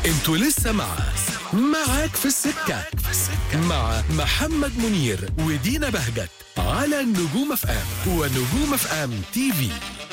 انتوا لسه مع معاك في السكة مع محمد منير ودينا بهجت على النجوم اف ام ونجوم اف ام تي في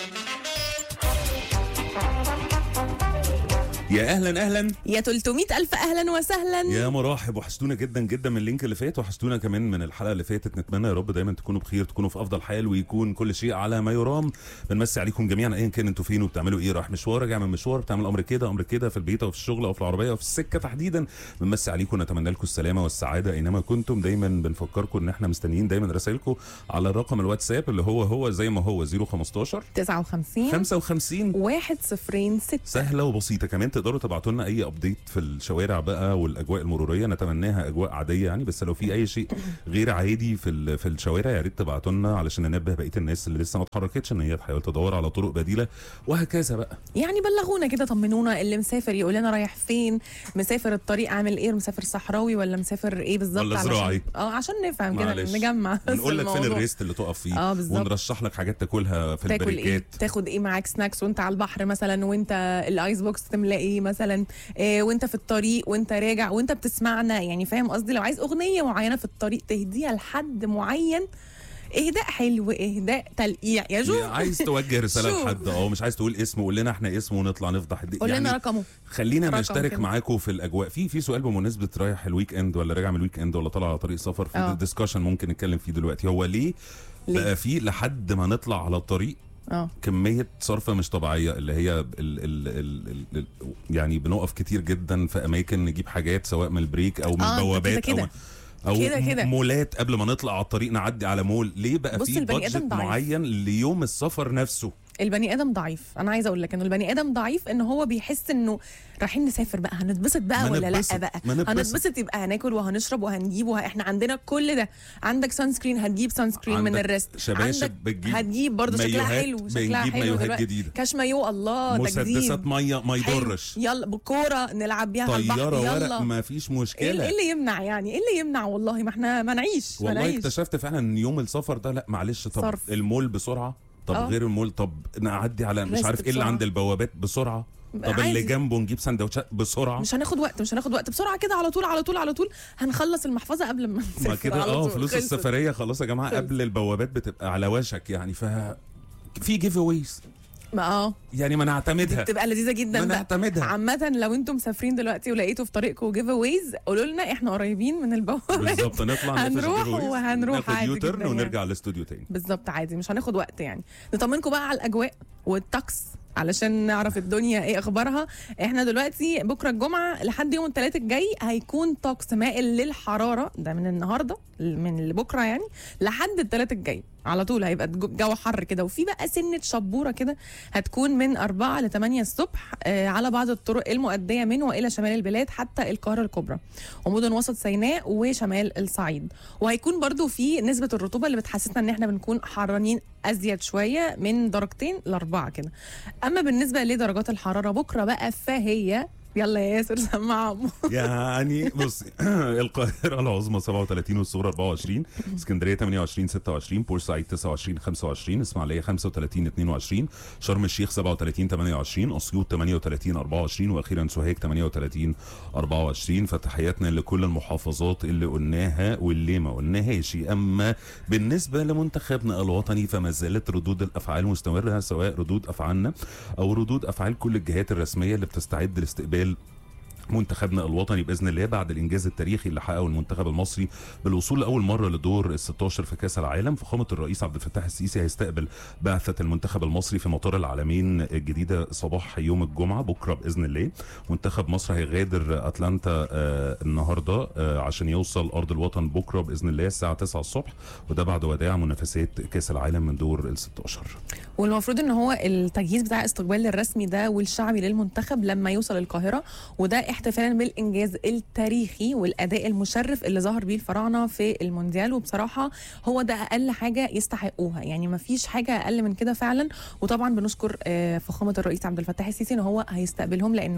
يا اهلا اهلا يا 300 ألف أهلا وسهلا يا مراحب وحشتونا جدا جدا من اللينك اللي فات وحشتونا كمان من الحلقه اللي فاتت نتمنى يا رب دايما تكونوا بخير تكونوا في افضل حال ويكون كل شيء على ما يرام بنمسي عليكم جميعا ايا كان انتوا فين وبتعملوا ايه رايح مشوار راجع من مشوار بتعمل امر كده امر كده في البيت او في الشغل او في العربيه او في السكه تحديدا بنمسي عليكم نتمنى لكم السلامه والسعاده اينما كنتم دايما بنفكركم ان احنا مستنيين دايما رسائلكم على الرقم الواتساب اللي هو هو زي ما هو 015 59 55 واحد صفرين ستة سهله وبسيطه كمان تقدروا تبعتوا لنا اي ابديت في الشوارع بقى والاجواء المروريه نتمناها اجواء عاديه يعني بس لو في اي شيء غير عادي في ال- في الشوارع يا ريت تبعتوا لنا علشان ننبه بقيه الناس اللي لسه ما اتحركتش ان هي تحاول تدور على طرق بديله وهكذا بقى يعني بلغونا كده طمنونا اللي مسافر يقول لنا رايح فين مسافر الطريق عامل ايه مسافر صحراوي ولا مسافر ايه بالظبط ولا علشان- زراعي. اه عشان نفهم كده معلش. نجمع بس ونقول لك فين الموضوع. الريست اللي تقف فيه اه بالظبط. ونرشح لك حاجات تاكلها في تاكل ايه البريكات تاخد ايه معاك سناكس وانت على البحر مثلا وانت الايس بوكس تملى ايه مثلا إيه وانت في الطريق وانت راجع وانت بتسمعنا يعني فاهم قصدي لو عايز اغنيه معينه في الطريق تهديها لحد معين اهداء حلو اهداء تلقيع يا جو عايز توجه رساله شوف. لحد اه مش عايز تقول اسمه قول لنا احنا اسمه ونطلع نفضح الد- قول لنا رقمه خلينا رقم نشترك كده. معاكم في الاجواء في في سؤال بمناسبه رايح الويك اند ولا راجع من الويك اند ولا طالع على طريق سفر في اه. ديسكشن ممكن نتكلم فيه دلوقتي هو ليه, ليه؟ بقى في لحد ما نطلع على الطريق اه كميه صرفه مش طبيعيه اللي هي ال ال ال ال ال يعني بنقف كتير جدا في اماكن نجيب حاجات سواء من البريك او من اه، البوابات كده او كده. او كده كده. مولات قبل ما نطلع على الطريق نعدي على مول ليه بقى بص في البني آدم بادجت ضعيف. معين ليوم السفر نفسه البني ادم ضعيف انا عايزه اقول لك انه البني ادم ضعيف ان هو بيحس انه رايحين نسافر بقى هنتبسط بقى ما ولا نتبسط، لا بقى ما نتبسط. هنتبسط يبقى هناكل وهنشرب وهنجيب وه... احنا عندنا كل ده عندك سان سكرين هتجيب سان سكرين من عندك الريست شباشب عندك بتجيب هتجيب برضه شكلها مايوهات، حلو شكلها بنجيب حلو مايوهات دلوقتي. جديدة. كاش مايو الله ده مسدسات جديد ميه ما حلو. يضرش يلا بكوره نلعب بيها على البحر طياره ورق يلا ما فيش ايه مشكله اللي- إيه اللي يمنع يعني ايه اللي يمنع والله ما احنا ما نعيش ما والله نعيش اكتشفت فعلا ان يوم السفر ده لا معلش طب صرف. المول بسرعه طب اه. غير المول طب نعدي على مش ريست عارف ايه اللي بسرعة. عند البوابات بسرعه طب اللي عادي. جنبه نجيب سندوتشات بسرعه مش هناخد وقت مش هناخد وقت بسرعه كده على طول على طول على طول هنخلص المحفظه قبل ما نسافر ما كده على اه طول. فلوس خلصت. السفريه خلاص يا جماعه خلص. قبل البوابات بتبقى على وشك يعني ف في جيف اويز ما اه يعني ما دي نعتمدها بتبقى لذيذه جدا ما بقى. نعتمدها. عامة لو انتم مسافرين دلوقتي ولقيتوا في طريقكم جيف اويز قولوا لنا احنا قريبين من البوابه بالظبط نطلع نقفش هنروح الجيف أويز، وهنروح ناخد عادي يوترن جدا ونرجع يعني. الاستوديو تاني بالظبط عادي مش هناخد وقت يعني نطمنكم بقى على الاجواء والطقس علشان نعرف الدنيا ايه اخبارها احنا دلوقتي بكره الجمعه لحد يوم الثلاث الجاي هيكون طقس مائل للحراره ده من النهارده من بكره يعني لحد الثلاث الجاي على طول هيبقى الجو- جو حر كده وفي بقى سنه شبوره كده هتكون من 4 ل 8 الصبح آه، على بعض الطرق المؤديه من والى شمال البلاد حتى القاهره الكبرى ومدن وسط سيناء وشمال الصعيد وهيكون برضو في نسبه الرطوبه اللي بتحسسنا ان احنا بنكون حرانين ازيد شويه من درجتين لاربعه كده اما بالنسبه لدرجات الحراره بكره بقى فهي يلا يا ياسر سمعهم يعني بصي القاهرة العظمى 37 والصغرى 24 اسكندرية 28 26 بورسعيد 29 25 اسماعيلية 35 22 شرم الشيخ 37 28 اسيوط 38 24 واخيرا سوهاج 38 24 فتحياتنا لكل المحافظات اللي قلناها واللي ما قلناهاش اما بالنسبة لمنتخبنا الوطني فما زالت ردود الافعال مستمرة سواء ردود افعالنا او ردود افعال كل الجهات الرسمية اللي بتستعد لاستقبال منتخبنا الوطني باذن الله بعد الانجاز التاريخي اللي حققه المنتخب المصري بالوصول لاول مره لدور ال 16 في كاس العالم فخامه الرئيس عبد الفتاح السيسي هيستقبل بعثه المنتخب المصري في مطار العالمين الجديده صباح يوم الجمعه بكره باذن الله منتخب مصر هيغادر اتلانتا آه النهارده آه عشان يوصل ارض الوطن بكره باذن الله الساعه 9 الصبح وده بعد وداع منافسات كاس العالم من دور ال 16 والمفروض ان هو التجهيز بتاع استقبال الرسمي ده والشعبي للمنتخب لما يوصل القاهره وده احتفالا بالانجاز التاريخي والاداء المشرف اللي ظهر بيه الفراعنه في المونديال وبصراحه هو ده اقل حاجه يستحقوها يعني ما فيش حاجه اقل من كده فعلا وطبعا بنشكر آه، فخامه الرئيس عبد الفتاح السيسي ان هو هيستقبلهم لانه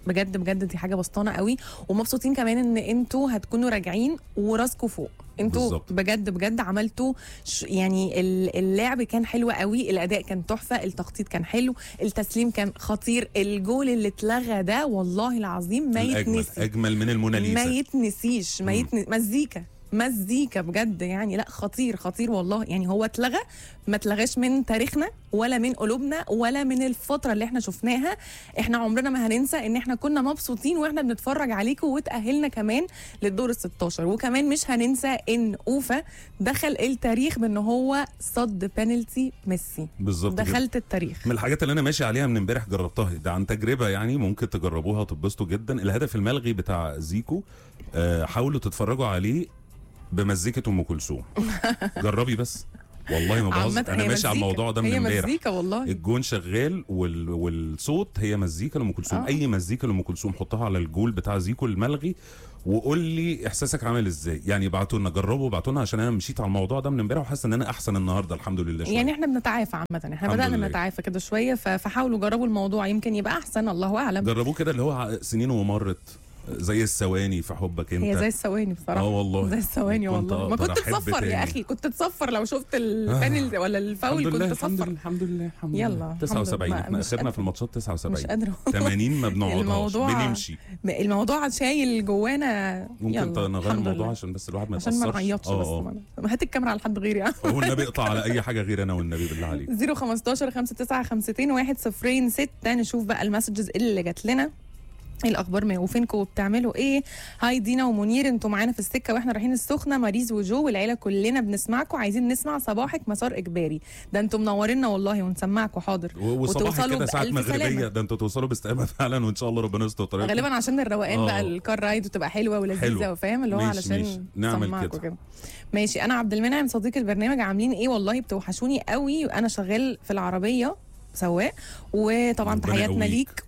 بجد بجد دي حاجه بسطانه قوي ومبسوطين كمان ان انتوا هتكونوا راجعين وراسكم فوق انتوا بالظبط. بجد بجد عملتوا ش- يعني ال- اللعب كان حلو قوي الاداء كان تحفه التخطيط كان حلو التسليم كان خطير الجول اللي اتلغى ده والله العظيم ما الاجمل يتنسي اجمل من ما الموناليزا يتنسيش ما مم. يتن... مزيكا مزيكا بجد يعني لا خطير خطير والله يعني هو اتلغى ما اتلغاش من تاريخنا ولا من قلوبنا ولا من الفتره اللي احنا شفناها احنا عمرنا ما هننسى ان احنا كنا مبسوطين واحنا بنتفرج عليكم وتاهلنا كمان للدور ال 16 وكمان مش هننسى ان اوفا دخل التاريخ بان هو صد بنالتي ميسي بالظبط كده. دخلت التاريخ من الحاجات اللي انا ماشي عليها من امبارح جربتها ده عن تجربه يعني ممكن تجربوها وتتبسطوا جدا الهدف الملغي بتاع زيكو آه، حاولوا تتفرجوا عليه بمزيكه ام كلثوم جربي بس والله ما بهزر عامة انا هي ماشي على مزيكا. الموضوع ده من هي امبارح مزيكا والله الجون شغال وال... والصوت هي مزيكا لام كلثوم آه. اي مزيكا لام كلثوم حطها على الجول بتاع زيكو الملغي وقول لي احساسك عامل ازاي يعني ابعتوا لنا جربوا ابعتوا لنا عشان انا مشيت على الموضوع ده من امبارح وحاسس ان انا احسن النهارده الحمد لله شوية. يعني احنا بنتعافى عامة احنا الحمد بدأنا لله. نتعافى كده شوية ف- فحاولوا جربوا الموضوع يمكن يبقى أحسن الله أعلم جربوه كده اللي هو ع- سنين ومرت زي الثواني في حبك انت هي زي الثواني بصراحة اه والله زي الثواني كنت والله ما أقدر كنت أحب تصفر تاني. يا أخي كنت تصفر لو شفت البانل ولا الفاول الحمد لله كنت الحمد لله تصفر الحمد لله الحمد يلا، لله الحمد 79 لله. احنا مش اخرنا قادرة. في الماتشات مش 79 قادرة 80 ما بنقعدهاش الموضوع- بنمشي الموضوع شايل جوانا ممكن يلا نغير الحمد الموضوع لله. عشان بس الواحد ما عشان ما يتأثرش نعيطش اه بس اه ما- هات الكاميرا على حد غيري يعني والنبي اقطع على اي حاجه غير انا والنبي بالله عليك 015 59 50 1 0 6 نشوف بقى المسجز اللي جات لنا ايه الاخبار ما وفينكم وبتعملوا ايه هاي دينا ومنير انتوا معانا في السكه واحنا رايحين السخنه ماريز وجو والعيله كلنا بنسمعكم عايزين نسمع صباحك مسار اجباري ده انتوا منورينا والله ونسمعكم حاضر و- وصباحك وتوصلوا كده ساعات بألف مغربيه سلامة. ده انتوا توصلوا باستقامه فعلا وان شاء الله ربنا يستر طريقكم غالبا عشان الروقان آه. بقى الكار رايد وتبقى حلوه ولذيذه حلو. وفاهم اللي هو ماشي، علشان ماشي. نعمل نسمعكوا كده. كده ماشي انا عبد المنعم صديق البرنامج عاملين ايه والله بتوحشوني قوي وانا شغال في العربيه سواق وطبعا ربنا تحياتنا يقويك. ليك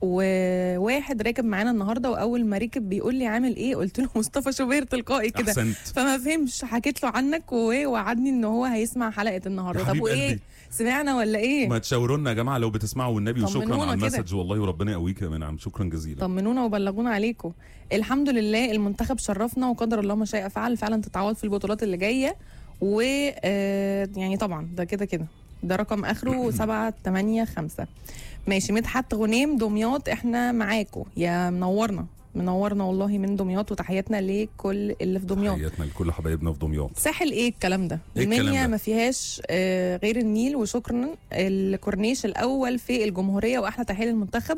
وواحد راكب معانا النهارده واول ما ركب بيقول لي عامل ايه قلت له مصطفى شوبير تلقائي كده احسنت فما فهمش حكيت له عنك ووعدني ان هو هيسمع حلقه النهارده يا طب حبيب وايه قلبي. سمعنا ولا ايه ما تشاوروا لنا يا جماعه لو بتسمعوا والنبي وشكرا طمنونا على كده. المسج والله وربنا يقويك يا منعم شكرا جزيلا طمنونا وبلغونا عليكم الحمد لله المنتخب شرفنا وقدر الله ما شاء فعل فعلا تتعوض في البطولات اللي جايه و آه، يعني طبعا ده كده كده ده رقم اخره 7 8 5 ماشي مدحت غنيم دمياط احنا معاكم يا منورنا منورنا والله من دمياط وتحياتنا لكل اللي في دمياط تحياتنا لكل حبايبنا في دمياط ساحل ايه الكلام ده إيه الكلام المنيا ده؟ ما فيهاش آه، غير النيل وشكرا الكورنيش الاول في الجمهوريه واحلى تحيه للمنتخب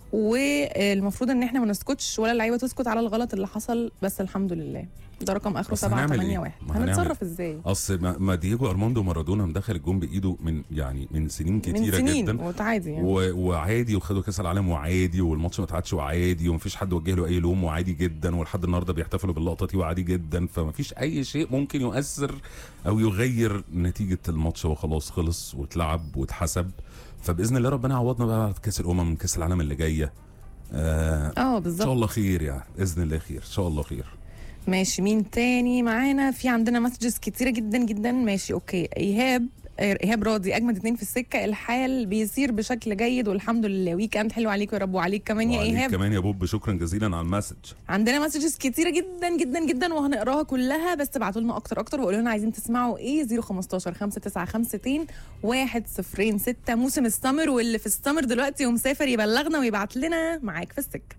والمفروض ان احنا ما نسكتش ولا اللعيبه تسكت على الغلط اللي حصل بس الحمد لله ده رقم اخره بس 7 هنعمل 8 إيه؟ 1 ما هنعمل هنتصرف ازاي اصل ما- ما دييجو ارماندو مارادونا مدخل الجون بايده من يعني من سنين كتيره من سنين جدا وعادي يعني و... وعادي وخدوا كاس العالم وعادي والماتش ما اتعادش وعادي ومفيش حد وجه له اي لوم وعادي جدا ولحد النهارده بيحتفلوا باللقطه دي وعادي جدا فمفيش اي شيء ممكن يؤثر او يغير نتيجه الماتش هو خلاص خلص واتلعب واتحسب فباذن الله ربنا يعوضنا بقى في كاس الامم كاس العالم اللي جايه آه اه ان شاء بالظبط الله خير يعني باذن الله خير ان شاء الله خير ماشي مين تاني معانا في عندنا مسجز كتيره جدا جدا ماشي اوكي ايهاب آه، ايهاب راضي اجمد اتنين في السكه الحال بيسير بشكل جيد والحمد لله ويك اند حلو عليكم يا رب وعليك كمان يا وعليك ايهاب كمان يا بوب شكرا جزيلا على المسج عندنا مسجز كتيره جدا جدا جدا وهنقراها كلها بس ابعتوا لنا اكتر اكتر وقولوا لنا عايزين تسمعوا ايه 015 5952 106 موسم السمر واللي في السمر دلوقتي ومسافر يبلغنا ويبعت لنا معاك في السكه